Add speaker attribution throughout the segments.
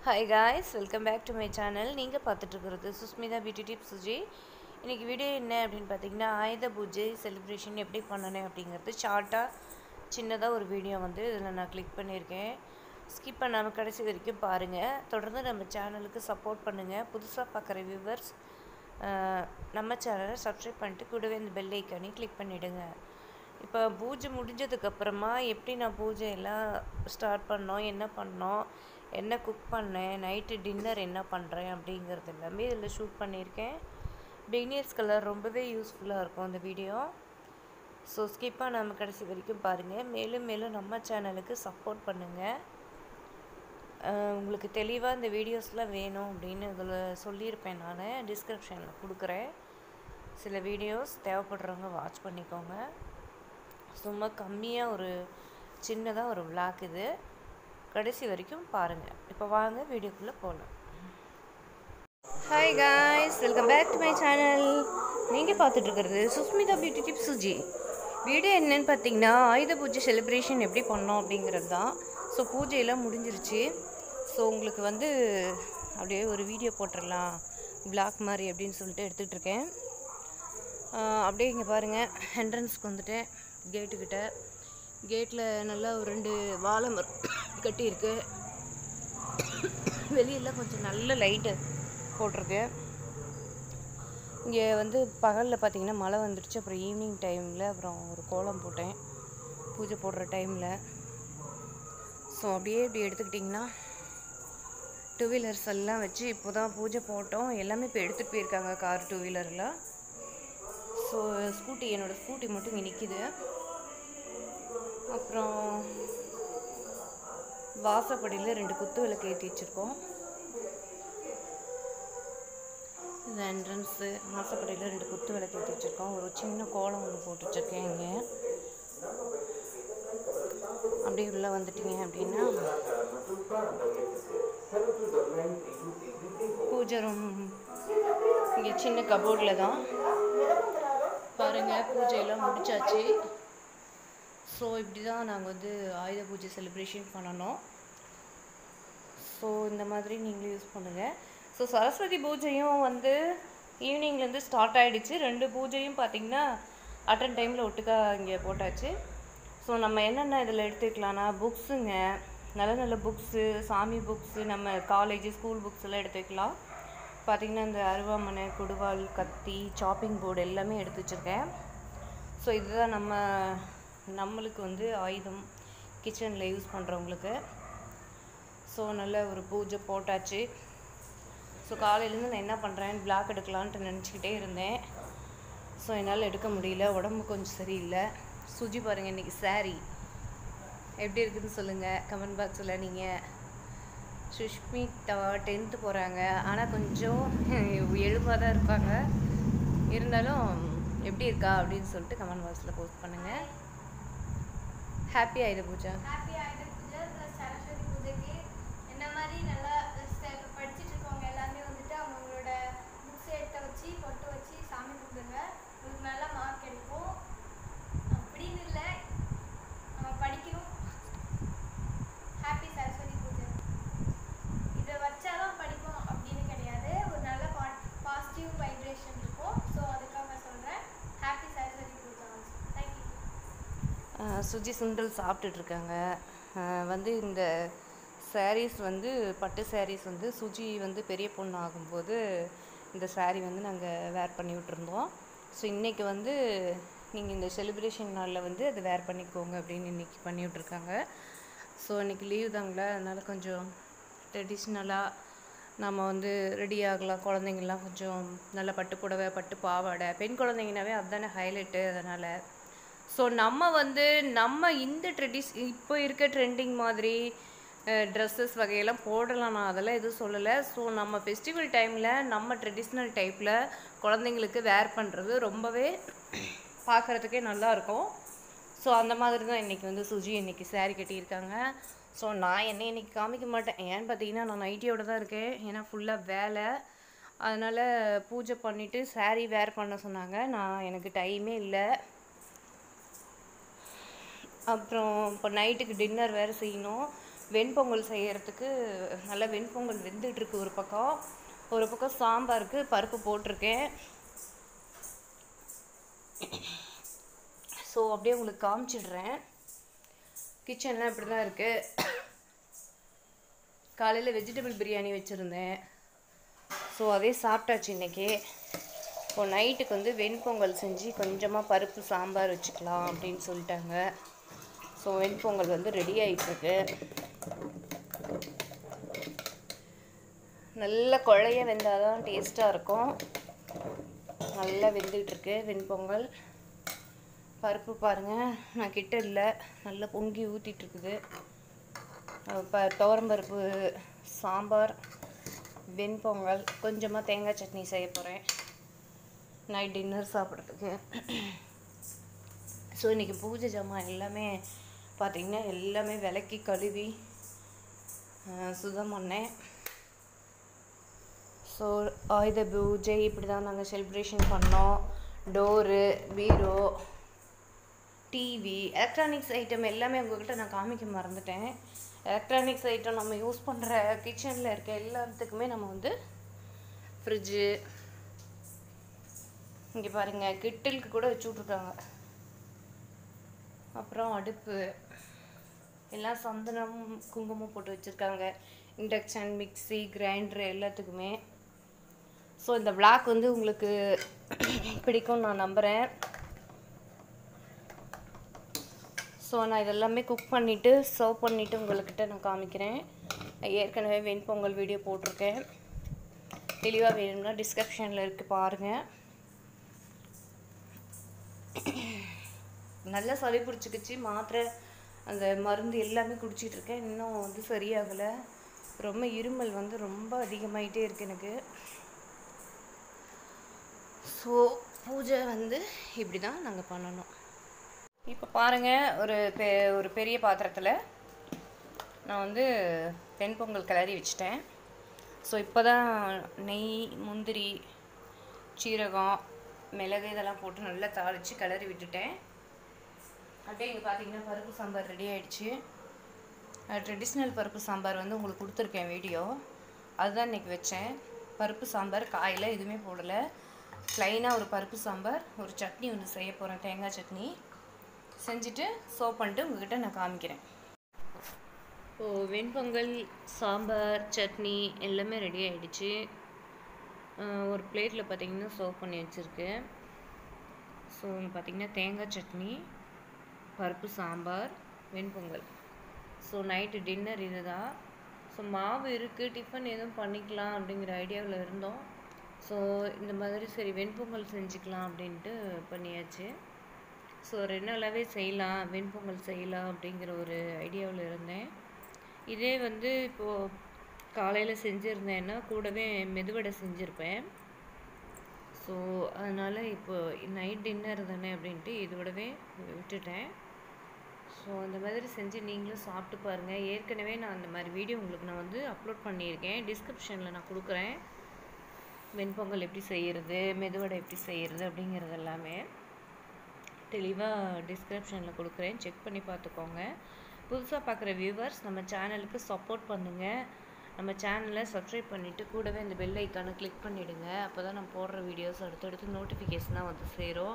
Speaker 1: hi guys welcome back to my channel நீங்கள் பார்த்துட்ருக்கிறது Sushmita beauty tip Suji இன்றைக்கி வீடியோ என்ன அப்படின்னு பார்த்தீங்கன்னா ஆயுத பூஜை செலிப்ரேஷன் எப்படி பண்ணணும் அப்படிங்கிறது ஷார்ட்டாக சின்னதாக ஒரு வீடியோ வந்து இதில் நான் கிளிக் பண்ணியிருக்கேன் ஸ்கிப் பண்ணாமல் கடைசி வரைக்கும் பாருங்கள் தொடர்ந்து நம்ம சேனலுக்கு சப்போர்ட் பண்ணுங்கள் புதுசாக பார்க்குற வியூவர்ஸ் நம்ம சேனலை சப்ஸ்கிரைப் பண்ணிட்டு கூடவே இந்த பெல் ஐக்கானையும் கிளிக் பண்ணிவிடுங்க இப்போ பூஜை முடிஞ்சதுக்கப்புறமா எப்படி நான் பூஜை எல்லாம் ஸ்டார்ட் பண்ணோம் என்ன பண்ணோம் என்ன குக் பண்ணேன் நைட்டு டின்னர் என்ன பண்ணுறேன் அப்படிங்கிறது எல்லாமே இதில் ஷூட் பண்ணியிருக்கேன் பிகினியர்ஸ் கலர் ரொம்பவே யூஸ்ஃபுல்லாக இருக்கும் இந்த வீடியோ ஸோ ஸ்கிப்பாக நம்ம கடைசி வரைக்கும் பாருங்கள் மேலும் மேலும் நம்ம சேனலுக்கு சப்போர்ட் பண்ணுங்கள் உங்களுக்கு தெளிவாக இந்த வீடியோஸ்லாம் வேணும் அப்படின்னு இதில் சொல்லியிருப்பேன் நான் டிஸ்கிரிப்ஷனில் கொடுக்குறேன் சில வீடியோஸ் தேவைப்படுறவங்க வாட்ச் பண்ணிக்கோங்க சும்மா கம்மியாக ஒரு சின்னதாக ஒரு விளாக் இது கடைசி வரைக்கும் பாருங்கள் இப்போ வாங்க வீடியோக்குள்ளே போகலாம் hi guys welcome back to my channel நீங்கள் பார்த்துட்ருக்கிறது Sushmita beauty tip Suji video என்னன்னு பார்த்தீங்கன்னா ஆயுத பூஜை செலிப்ரேஷன் எப்படி பண்ணோம் அப்படிங்கிறது தான் ஸோ பூஜையெல்லாம் முடிஞ்சிருச்சு ஸோ உங்களுக்கு வந்து அப்படியே ஒரு வீடியோ போட்டுடலாம் பிளாக் மாதிரி அப்படின்னு சொல்லிட்டு எடுத்துகிட்டு இருக்கேன் அப்படியே இங்கே பாருங்கள் என்ட்ரன்ஸ்க்கு வந்துட்டேன் கேட்டுக்கிட்ட கேட்டில் நல்லா ஒரு ரெண்டு வாழை மரம் கட்டியிருக்கு வெளியில் கொஞ்சம் நல்ல லைட்டு போட்டிருக்கு இங்கே வந்து பகலில் பார்த்தீங்கன்னா மழை வந்துடுச்சு அப்புறம் ஈவினிங் டைமில் அப்புறம் ஒரு கோலம் போட்டேன் பூஜை போடுற டைமில் ஸோ அப்படியே இப்படி எடுத்துக்கிட்டிங்கன்னா டூ வீலர்ஸ் எல்லாம் வச்சு இப்போ தான் பூஜை போட்டோம் எல்லாமே இப்போ எடுத்துகிட்டு போயிருக்காங்க கார் டூ வீலர்லாம் ஸோ ஸ்கூட்டி என்னோடய ஸ்கூட்டி மட்டும் இங்கே நிற்கிது அப்புறம் வாசப்படியில் ரெண்டு குத்து விளக்கு ஏற்றி வச்சுருக்கோம் இது என்ட்ரன்ஸு வாசப்படியில் ரெண்டு குத்து விளக்கு ஏற்றி வச்சுருக்கோம் ஒரு சின்ன கோலம் ஒன்று போட்டு வச்சுருக்கேன் இங்கே அப்படியே உள்ளே வந்துட்டீங்க அப்படின்னா பூஜை ரூம் இங்கே சின்ன கபோர்டில் தான் பாருங்கள் பூஜையெல்லாம் முடிச்சாச்சு ஸோ இப்படி தான் நாங்கள் வந்து ஆயுத பூஜை செலிப்ரேஷன் பண்ணணும் ஸோ இந்த மாதிரி நீங்களும் யூஸ் பண்ணுங்கள் ஸோ சரஸ்வதி பூஜையும் வந்து ஈவினிங்லேருந்து ஸ்டார்ட் ஆகிடுச்சு ரெண்டு பூஜையும் பார்த்திங்கன்னா அட்டன் டைமில் ஒட்டுக்கா இங்கே போட்டாச்சு ஸோ நம்ம என்னென்ன இதில் எடுத்துக்கலாம்னா புக்ஸுங்க நல்ல நல்ல புக்ஸு சாமி புக்ஸு நம்ம காலேஜ் ஸ்கூல் புக்ஸ் எல்லாம் எடுத்து வைக்கலாம் பார்த்திங்கன்னா இந்த அருவாமனை கொடுவாள் கத்தி சாப்பிங் போர்டு எல்லாமே எடுத்து வச்சுருக்கேன் ஸோ இதுதான் நம்ம நம்மளுக்கு வந்து ஆயுதம் கிச்சனில் யூஸ் பண்ணுறவங்களுக்கு ஸோ நல்ல ஒரு பூஜை போட்டாச்சு ஸோ காலையிலேருந்து நான் என்ன பண்ணுறேன் பிளாக் எடுக்கலான்ட்டு நினச்சிக்கிட்டே இருந்தேன் ஸோ என்னால் எடுக்க முடியல உடம்பு கொஞ்சம் சரியில்லை சுஜி பாருங்கள் இன்றைக்கி சாரீ எப்படி இருக்குதுன்னு சொல்லுங்கள் கமெண்ட் பாக்ஸில் நீங்கள் சுஷ்மிதா டென்த்து போகிறாங்க ஆனால் கொஞ்சம் எழுப்பாக தான் இருப்பாங்க இருந்தாலும் எப்படி இருக்கா அப்படின்னு சொல்லிட்டு கமெண்ட் பாக்ஸில் போஸ்ட் பண்ணுங்கள் ஹாப்பி ஆயுத பூஜா
Speaker 2: ஹாப்பி ஆயுத பூஜை ப்ளஸ் சரஸ்வதி பூஜைக்கு என்ன மாதிரி நல்லா இப்போ படிச்சுட்டு இருக்கவங்க எல்லாமே வந்துட்டு அவங்களோட புக்ஸ் எடுத்து வச்சு பொட்டு வச்சு சாமி கும்பிடுங்க உங்களுக்கு நல்ல மார்க் கிடைக்கும் அப்படின்னு இல்லை நம்ம படிக்கணும் ஹாப்பி சரஸ்வதி பூஜை இதை வச்சாதான் படிப்போம் அப்படின்னு கிடையாது ஒரு நல்ல பாசிட்டிவ் வைப்ரேஷன் இருக்கும் ஸோ அதுக்காக சொல்கிறேன் ஹாப்பி சரஸ்வதி பூஜா தேங்க்யூ
Speaker 1: சுஜி சுண்டல் சாப்பிட்டுட்ருக்காங்க வந்து இந்த சாரீஸ் வந்து பட்டு சாரீஸ் வந்து சுஜி வந்து பெரிய பொண்ணு ஆகும்போது இந்த சாரீ வந்து நாங்கள் வேர் பண்ணி விட்டுருந்தோம் ஸோ இன்றைக்கி வந்து நீங்கள் இந்த செலிப்ரேஷன் நாளில் வந்து அதை வேர் பண்ணிக்கோங்க அப்படின்னு இன்றைக்கி பண்ணி விட்ருக்காங்க ஸோ இன்றைக்கி லீவ் தாங்களே அதனால் கொஞ்சம் ட்ரெடிஷ்னலாக நம்ம வந்து ரெடி ஆகலாம் குழந்தைங்கள்லாம் கொஞ்சம் நல்ல பட்டு புடவை பட்டு பாவாடை பெண் குழந்தைங்கனாவே அதுதானே ஹைலைட்டு அதனால் ஸோ நம்ம வந்து நம்ம இந்த ட்ரெடிஸ் இப்போ இருக்க ட்ரெண்டிங் மாதிரி ட்ரெஸ்ஸஸ் வகையெல்லாம் போடலாம் நான் அதெல்லாம் எதுவும் சொல்லலை ஸோ நம்ம ஃபெஸ்டிவல் டைமில் நம்ம ட்ரெடிஷ்னல் டைப்பில் குழந்தைங்களுக்கு வேர் பண்ணுறது ரொம்பவே பார்க்குறதுக்கே நல்லாயிருக்கும் ஸோ அந்த மாதிரி தான் இன்றைக்கி வந்து சுஜி இன்றைக்கி சாரீ கட்டியிருக்காங்க ஸோ நான் என்ன இன்றைக்கி காமிக்க மாட்டேன் ஏன்னு பார்த்தீங்கன்னா நான் நைட்டியோட தான் இருக்கேன் ஏன்னா ஃபுல்லாக வேலை அதனால் பூஜை பண்ணிவிட்டு சாரீ வேர் பண்ண சொன்னாங்க நான் எனக்கு டைமே இல்லை அப்புறம் இப்போ நைட்டுக்கு டின்னர் வேறு செய்யணும் வெண்பொங்கல் செய்யறதுக்கு நல்லா வெண்பொங்கல் வெந்துட்டுருக்கு ஒரு பக்கம் ஒரு பக்கம் சாம்பாருக்கு பருப்பு போட்டிருக்கேன் ஸோ அப்படியே உங்களுக்கு காமிச்சிடுறேன் கிச்சன்லாம் இப்படி தான் இருக்குது காலையில் வெஜிடபிள் பிரியாணி வச்சுருந்தேன் ஸோ அதே சாப்பிட்டாச்சு இன்னைக்கு இப்போ நைட்டுக்கு வந்து வெண்பொங்கல் செஞ்சு கொஞ்சமாக பருப்பு சாம்பார் வச்சுக்கலாம் அப்படின்னு சொல்லிட்டாங்க ஸோ வெண்பொங்கல் வந்து ரெடி ஆகிட்டுருக்கு நல்ல குழைய வெந்தால் தான் டேஸ்ட்டாக இருக்கும் நல்லா வெந்துட்டுருக்கு வெண்பொங்கல் பருப்பு பாருங்கள் நான் கிட்ட இல்லை நல்லா பொங்கி ஊற்றிட்டு இருக்குது இப்போ துவரம்பருப்பு சாம்பார் வெண்பொங்கல் கொஞ்சமாக தேங்காய் சட்னி செய்ய போகிறேன் நைட் டின்னர் சாப்பிட்றதுக்கு ஸோ இன்றைக்கி பூஜை ஜாமான் எல்லாமே பார்த்திங்கன்னா எல்லாமே விளக்கி கழுவி அஹ், சுத்தம் பண்ணேன் ஸோ ஆயுத பூஜை இப்படி தான் நாங்கள் செலிப்ரேஷன் பண்ணோம் டோரு பீரோ டிவி எலக்ட்ரானிக்ஸ் ஐட்டம் எல்லாமே உங்ககிட்ட நான் காமிக்க மறந்துட்டேன் எலக்ட்ரானிக்ஸ் ஐட்டம் நம்ம யூஸ் பண்ணுற கிச்சனில் இருக்க எல்லாத்துக்குமே நம்ம வந்து ஃப்ரிட்ஜு இங்கே பாருங்கள் கிட்டிலுக்கு கூட வச்சு விட்ருக்காங்க அப்புறம் அடுப்பு எல்லாம் சந்தனம் குங்குமம் போட்டு வச்சுருக்காங்க இண்டக்ஷன் மிக்ஸி கிரைண்டர் எல்லாத்துக்குமே ஸோ இந்த vlog வந்து உங்களுக்கு பிடிக்கும்னு நான் நம்புகிறேன் ஸோ நான் இதெல்லாமே குக் பண்ணிவிட்டு சர்வ் பண்ணிவிட்டு உங்கள்கிட்ட நான் காமிக்கிறேன் ஏற்கனவே வெண்பொங்கல் வீடியோ போட்டிருக்கேன் தெளிவாக வேணும்னா டிஸ்கிரிப்ஷனில் இருக்குது பாருங்கள் நல்லா சளி பிடிச்சிக்கிச்சு மாத்திரை அந்த மருந்து எல்லாமே குடிச்சிட்டு இருக்கேன் இன்னும் வந்து சரியாகலை ரொம்ப இருமல் வந்து ரொம்ப அதிகமாயிட்டே இருக்கு எனக்கு ஸோ பூஜை வந்து இப்படி தான் நாங்கள் பண்ணணும் இப்போ பாருங்கள் ஒரு பெ ஒரு பெரிய பாத்திரத்தில் நான் வந்து வெண்பொங்கல் கிளறி வச்சிட்டேன் ஸோ இப்போ தான் நெய் முந்திரி சீரகம் மிளகு இதெல்லாம் போட்டு நல்லா தாளித்து கிளறி விட்டுட்டேன் அப்படியே இங்கே பார்த்தீங்கன்னா பருப்பு சாம்பார் ரெடி ஆயிடுச்சு ட்ரெடிஷ்னல் பருப்பு சாம்பார் வந்து உங்களுக்கு கொடுத்துருக்கேன் வீடியோ அதுதான் இன்றைக்கி வச்சேன் பருப்பு சாம்பார் காயில் எதுவுமே போடலை ப்ளைனாக ஒரு பருப்பு சாம்பார் ஒரு சட்னி ஒன்று செய்ய போகிறேன் தேங்காய் சட்னி செஞ்சுட்டு சோப் பண்ணிட்டு உங்ககிட்ட நான் காமிக்கிறேன் ஓ வெண்பொங்கல் சாம்பார் சட்னி எல்லாமே ரெடி ஆயிடுச்சு அஹ் ஒரு பிளேட்டில் பார்த்தீங்கன்னா சர்வ் பண்ணி வச்சுருக்கேன் ஸோ பார்த்தீங்கன்னா தேங்காய் சட்னி பருப்பு சாம்பார் வெண்பொங்கல் ஸோ நைட்டு டின்னர் இதுதான் ஸோ மாவு இருக்குது டிஃபன் எதுவும் பண்ணிக்கலாம் அப்படிங்கிற ஐடியாவில் இருந்தோம் ஸோ இந்த மாதிரி சரி வெண்பொங்கல் செஞ்சுக்கலாம் அப்படின்ட்டு பண்ணியாச்சு ஸோ ரெண்டு நாளாகவே செய்யலாம் வெண்பொங்கல் செய்யலாம் அப்படிங்கிற ஒரு ஐடியாவில் இருந்தேன் இதே வந்து இப்போது காலையில் செஞ்சுருந்தேன்னா கூடவே மெதுவடை செஞ்சுருப்பேன் ஸோ அதனால் இப்போ நைட் டின்னர் தானே அப்படின்ட்டு இதோடவே விட்டுட்டேன் ஸோ அந்த மாதிரி செஞ்சு நீங்களும் சாப்பிட்டு பாருங்கள் ஏற்கனவே நான் அந்த மாதிரி வீடியோ உங்களுக்கு நான் வந்து அப்லோட் பண்ணியிருக்கேன் டிஸ்கிரிப்ஷனில் நான் கொடுக்குறேன் வெண்பொங்கல் எப்படி செய்கிறது மெதுவடை எப்படி செய்கிறது அப்படிங்கிறது எல்லாமே தெளிவாக டிஸ்கிரிப்ஷனில் கொடுக்குறேன் செக் பண்ணி பார்த்துக்கோங்க புதுசாக பார்க்குற வியூவர்ஸ் நம்ம சேனலுக்கு சப்போர்ட் பண்ணுங்கள் நம்ம சேனலை சப்ஸ்கிரைப் பண்ணிவிட்டு கூடவே இந்த பெல் ஐக்கானை கிளிக் பண்ணிவிடுங்க அப்போ தான் நான் போடுற வீடியோஸ் அடுத்தடுத்து நோட்டிஃபிகேஷனாக வந்து சேரும்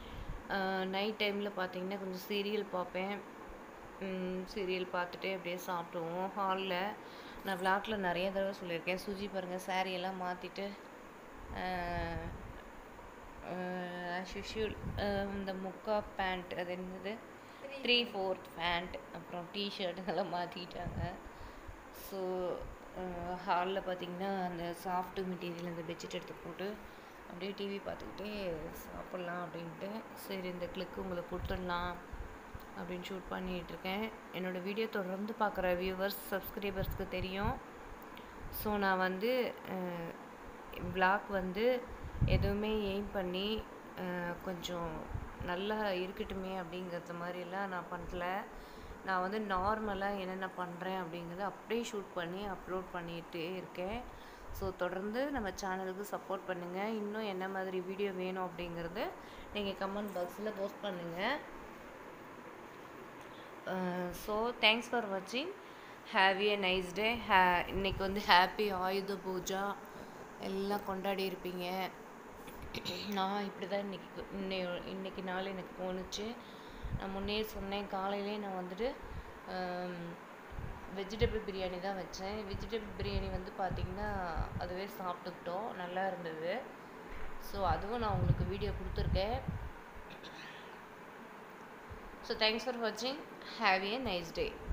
Speaker 1: நைட் டைமில் பார்த்தீங்கன்னா கொஞ்சம் சீரியல் பார்ப்பேன் சீரியல் பார்த்துட்டே அப்படியே சாப்பிடுவோம் ஹாலில் நான் விளாக்ல நிறைய தடவை சொல்லியிருக்கேன் சுஜி பாருங்கள் saree எல்லாம் மாற்றிட்டு ஆஸ் யூஷுவல் இந்த முக்கா பேண்ட் அது என்னது த்ரீ ஃபோர்த் பேண்ட் அப்புறம் டிஷர்ட் இதெல்லாம் மாற்றிட்டாங்க ஸோ ஹாலில் பார்த்தீங்கன்னா அந்த சாஃப்ட் மெட்டீரியல் அந்த பெட்ஷீட் எடுத்து போட்டு அப்படியே டிவி பார்த்துக்கிட்டே சாப்பிட்லாம் அப்படின்ட்டு சரி இந்த கிளிக்கு உங்களுக்கு கொடுத்துடலாம் அப்படின்னு ஷூட் பண்ணிகிட்டு இருக்கேன் என்னோடய வீடியோ தொடர்ந்து பார்க்குற வியூவர்ஸ் சப்ஸ்கிரைபர்ஸ்க்கு தெரியும் ஸோ நான் வந்து vlog வந்து எதுவுமே எய்ம் பண்ணி அஹ், கொஞ்சம் நல்லா இருக்கட்டுமே அப்படிங்கிறது மாதிரிலாம் நான் பண்ணல நான் வந்து நார்மலாக என்னென்ன பண்ணுறேன் அப்படிங்கிறத அப்படியே ஷூட் பண்ணி அப்லோட் பண்ணிகிட்டே இருக்கேன் ஸோ தொடர்ந்து நம்ம சேனலுக்கு சப்போர்ட் பண்ணுங்கள் இன்னும் என்ன மாதிரி வீடியோ வேணும் அப்படிங்கிறது நீங்கள் கமெண்ட் பாக்ஸில் போஸ்ட் பண்ணுங்கள் ஸோ தேங்க்ஸ் ஃபார் வாட்சிங் have a nice day hey இன்னைக்கு வந்து ஹாப்பி ஆயுத பூஜா எல்லாம் கொண்டாடி இருப்பீங்க நான் இப்படி தான் இன்னைக்கு இன்னை இன்னைக்கு நாள் எனக்கு தோணுச்சு நான் முன்னே சொன்னேன் காலையிலே நான் வந்துட்டு வெஜிடபிள் பிரியாணி தான் வச்சேன் வெஜிடபிள் பிரியாணி வந்து பார்த்திங்கன்னா அதுவே சாப்பிட்டுக்கிட்டோம் நல்லா இருந்தது ஸோ அதுவும் நான் உங்களுக்கு வீடியோ கொடுத்துருக்கேன் ஸோ தேங்க்ஸ் ஃபார் வாட்சிங் ஹாவ் ஏ நைஸ் டே